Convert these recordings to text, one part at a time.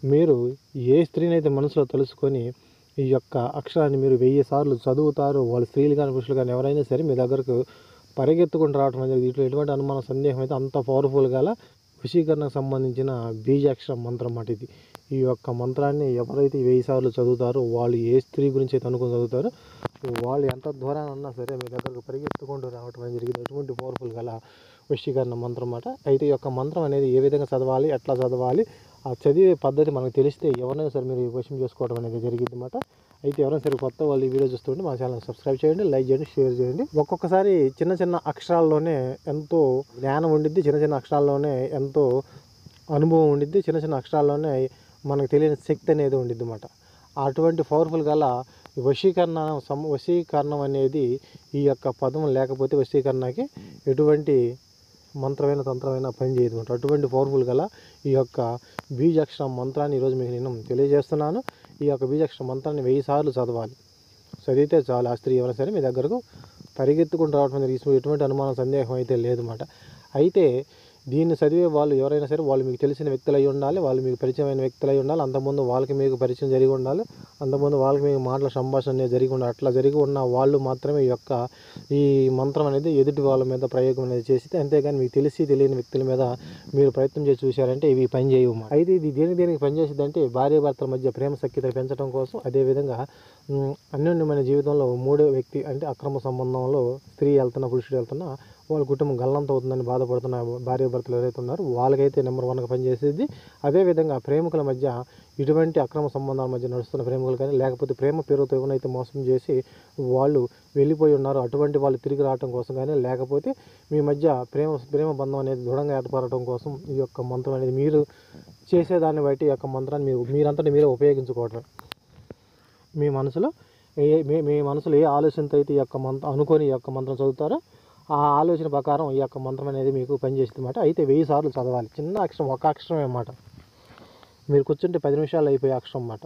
మీరు ఏ స్త్రీని అయితే మనసులో తెలుసుకొని ఈ యొక్క అక్షరాన్ని మీరు వెయ్యి సార్లు చదువుతారు వాళ్ళు స్త్రీలు కానీ పురుషులు కానీ ఎవరైనా సరే మీ దగ్గరకు పరిగెత్తుకుంటూ రావడం అనేది దీంట్లో ఎటువంటి అనుమాన సందేహం అయితే అంత పవర్ఫుల్ గల వశీకరణకు సంబంధించిన బీజాక్షరం మంత్రం అన్నమాట ఇది ఈ యొక్క మంత్రాన్ని ఎవరైతే వెయ్యి సార్లు చదువుతారో వాళ్ళు ఏ స్త్రీ గురించి అయితే అనుకుని చదువుతారో వాళ్ళు ఎంత దూరాన్ని ఉన్నా సరే మీ దగ్గరకు పరిగెత్తుకుంటూ రావడం అనేది జరిగింది ఎటువంటి పవర్ఫుల్ గల వశీకరణ మంత్రం అన్నమాట అయితే ఈ యొక్క మంత్రం అనేది ఏ విధంగా చదవాలి ఎట్లా చదవాలి ఆ చదివే పద్ధతి మనకు తెలిస్తే ఎవరైనా సరే మీరు వశం చేసుకోవడం అనేది జరిగింది అన్నమాట అయితే ఎవరైనా సరే కొత్త వాళ్ళు ఈ వీడియో చూస్తుంటే మా ఛానల్ సబ్స్క్రైబ్ చేయండి లైక్ చేయండి షేర్ చేయండి ఒక్కొక్కసారి చిన్న చిన్న అక్షరాల్లోనే ఎంతో జ్ఞానం ఉండిద్ది చిన్న చిన్న అక్షరాల్లోనే ఎంతో అనుభవం ఉండిద్ది చిన్న చిన్న అక్షరాల్లోనే మనకు తెలియని శక్తి అనేది ఉండిద్ది అన్నమాట అటువంటి పవర్ఫుల్ గల ఈ వశీకరణ సం వశీకరణం అనేది ఈ యొక్క పదం లేకపోతే వశీకరణకి ఎటువంటి మంత్రమైన తంత్రమైన పని చేయదు అనమాట అటువంటి పవర్ఫుల్ గల ఈ యొక్క బీజాక్షరం మంత్రాన్ని ఈరోజు మీకు నేను తెలియజేస్తున్నాను ఈ యొక్క బీజాక్షర మంత్రాన్ని వెయ్యి సార్లు చదవాలి చదివితే చాలు ఆ స్త్రీ ఎవరైనా సరే మీ దగ్గరకు పరిగెత్తుకుంటూ రావడం అనేది ఎటువంటి అనుమానం సందేహం అయితే లేదన్నమాట అయితే దీన్ని చదివే వాళ్ళు ఎవరైనా సరే వాళ్ళు మీకు తెలిసిన వ్యక్తులు అయి ఉండాలి వాళ్ళు మీకు పరిచయమైన వ్యక్తులు అయి ఉండాలి అంతకుముందు వాళ్ళకి మీకు పరిచయం జరిగి ఉండాలి అంతకుముందు వాళ్ళకి మీకు మాటల సంభాషణ అనేది జరిగి ఉండాలి అట్లా జరిగి ఉన్న వాళ్ళు మాత్రమే ఈ యొక్క ఈ మంత్రం అనేది ఎదుటి వాళ్ళ మీద ప్రయోగం అనేది చేసి అంతేగాని మీకు తెలిసి తెలియని వ్యక్తుల మీద మీరు ప్రయత్నం చేసి చూశారంటే ఇవి పని చేయవు అన్నమాట. అయితే ఇది దేనికి దేనికి పనిచేసింది అంటే భార్య భర్తల మధ్య ప్రేమ సఖ్యత పెంచడం కోసం అదేవిధంగా ఉమ్, అన్యోన్యమైన జీవితంలో మూడో వ్యక్తి అంటే అక్రమ సంబంధంలో స్త్రీ వెళ్తున్నా పురుషుడు వెళ్తున్నా వాళ్ళ కుటుంబం గల్లంత అవుతుందని బాధపడుతున్న భార్య భర్తలు ఎవరైతే ఉన్నారో వాళ్ళకైతే నెంబర్ వన్గా పనిచేసేది అదేవిధంగా ప్రేమికుల మధ్య ఇటువంటి అక్రమ సంబంధాల మధ్య నడుస్తున్న ప్రేమికులు కానీ లేకపోతే ప్రేమ పేరుతో ఎవరైతే మోసం చేసి వాళ్ళు వెళ్ళిపోయి ఉన్నారో అటువంటి వాళ్ళు తిరిగి రావడం కోసం కానీ లేకపోతే మీ మధ్య ప్రేమ ప్రేమ బంధం అనేది దృఢంగా ఏర్పడటం కోసం ఈ యొక్క మంత్రం అనేది మీరు చేసేదాన్ని బట్టి ఈ యొక్క మంత్రాన్ని మీరు మీరంతటి మీరే ఉపయోగించుకోవటం మీ మనసులో ఏ మీ మీ మనసులో ఏ ఆలోచనతో అయితే ఈ యొక్క మంత్రం అనుకొని ఈ యొక్క మంత్రం చదువుతారో ఆ ఆలోచన ప్రకారం ఈ యొక్క మంత్రం అనేది మీకు పనిచేస్తుంది అన్నమాట అయితే వెయ్యి సార్లు చదవాలి చిన్న అక్షరం ఒక అక్షరమే అన్నమాట మీరు కూర్చుంటే పది నిమిషాలు అయిపోయే అక్షరం అన్నమాట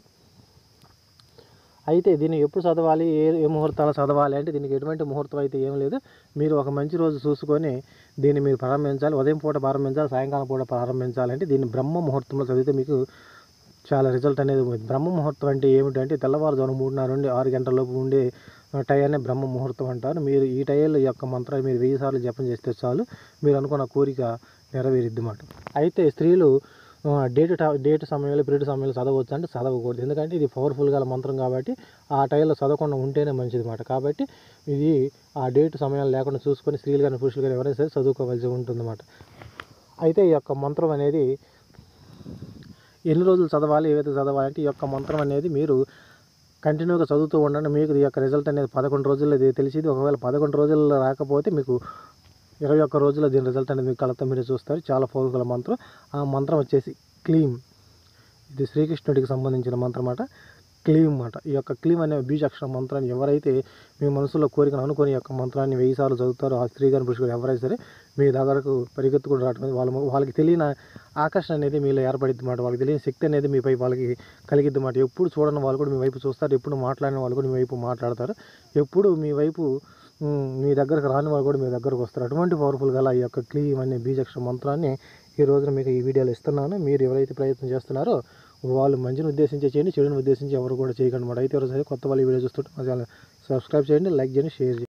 అయితే దీన్ని ఎప్పుడు చదవాలి ఏ ఏ ముహూర్తాలు చదవాలి అంటే దీనికి ఎటువంటి ముహూర్తం అయితే ఏం లేదు మీరు ఒక మంచి రోజు చూసుకొని దీన్ని మీరు ప్రారంభించాలి ఉదయం పూట ప్రారంభించాలి సాయంకాలం పూట ప్రారంభించాలి అంటే దీన్ని బ్రహ్మ ముహూర్తంలో చదివితే మీకు చాలా రిజల్ట్ అనేది ఉంది బ్రహ్మ ముహూర్తం అంటే ఏమిటంటే తెల్లవారుజాము మూడున్నర నుండి ఆరు గంటల లోపు ఉండే టయాన్ని బ్రహ్మ ముహూర్తం అంటారు మీరు ఈ టైంలో ఈ యొక్క మంత్రాన్ని మీరు వెయ్యి సార్లు జపం చేస్తే చాలు మీరు అనుకున్న కోరిక నెరవేరిద్ది అన్నమాట అయితే స్త్రీలు ఆ, డేట్ ట- డేట్ సమయంలో పీరియడ్ సమయంలో చదవచ్చు అంటే చదవకూడదు ఎందుకంటే ఇది పవర్ఫుల్ గల మంత్రం కాబట్టి ఆ టైంలో చదవకుండా ఉంటేనే మంచిది అన్నమాట కాబట్టి ఇది ఆ డేట్ సమయాలు లేకుండా చూసుకొని స్త్రీలు కానీ పురుషులు కానీ ఎవరైనా సరే చదువుకోవాల్సి ఉంటుందన్నమాట అయితే ఈ యొక్క మంత్రం అనేది ఎన్ని రోజులు చదవాలి ఏవైతే చదవాలి అంటే ఈ యొక్క మంత్రం అనేది మీరు కంటిన్యూగా చదువుతూ ఉండండి మీకు ఈ యొక్క రిజల్ట్ అనేది పదకొండు రోజుల్లో ఇది తెలిసింది ఒకవేళ పదకొండు రోజుల్లో రాకపోతే మీకు ఇరవై ఒక్క రోజుల్లో దీని రిజల్ట్ అనేది మీకు కళ్ళతో మీరు చూస్తారు చాలా పవర్ఫుల్ మంత్రం ఆ మంత్రం వచ్చేసి క్లీమ్ ఇది శ్రీకృష్ణుడికి సంబంధించిన మంత్రం అన్నమాట క్లీమ్ అన్నమాట ఈ యొక్క క్లీమ్ అనే బీజాక్షర మంత్రాన్ని ఎవరైతే మీ మనసులో కోరికను అనుకుని ఈ యొక్క మంత్రాన్ని వెయ్యి సార్లు చదువుతారో ఆ స్త్రీ గారి పురుషుడు ఎవరైతే సరే మీ దగ్గరకు పరిగెత్తుకుని రావడం అనేది వాళ్ళ వాళ్ళకి తెలియని ఆకర్షణ అనేది మీలో ఏర్పడిద్ది అన్నమాట వాళ్ళకి తెలియని శక్తి అనేది మీపై వాళ్ళకి కలిగిద్ది అన్నమాట ఎప్పుడు చూడని వాళ్ళు కూడా మీ వైపు చూస్తారు ఎప్పుడు మాట్లాడిన వాళ్ళు కూడా మీ వైపు మాట్లాడతారు ఎప్పుడు మీ వైపు ఉమ్, మీ దగ్గరకు రాని వాళ్ళు కూడా మీ దగ్గరకు వస్తారు అటువంటి పవర్ఫుల్ గల ఈ యొక్క క్లీమ్ అనే బీజాక్షర మంత్రాన్ని ఈ రోజున మీకు ఈ వీడియోలో ఇస్తున్నాను మీరు ఎవరైతే ప్రయత్నం చేస్తున్నారో వాళ్ళు మంచిని ఉద్దేశించి చేయండి చెడుని ఉద్దేశించి ఎవరు కూడా చేయకండి అన్నమాట అయితే ఎవరైనా సరే కొత్త వాళ్ళు ఈ వీడియో చూస్తుంటే మా ఛానల్ సబ్స్క్రైబ్ చేయండి లైక్ చేయండి షేర్ చేయండి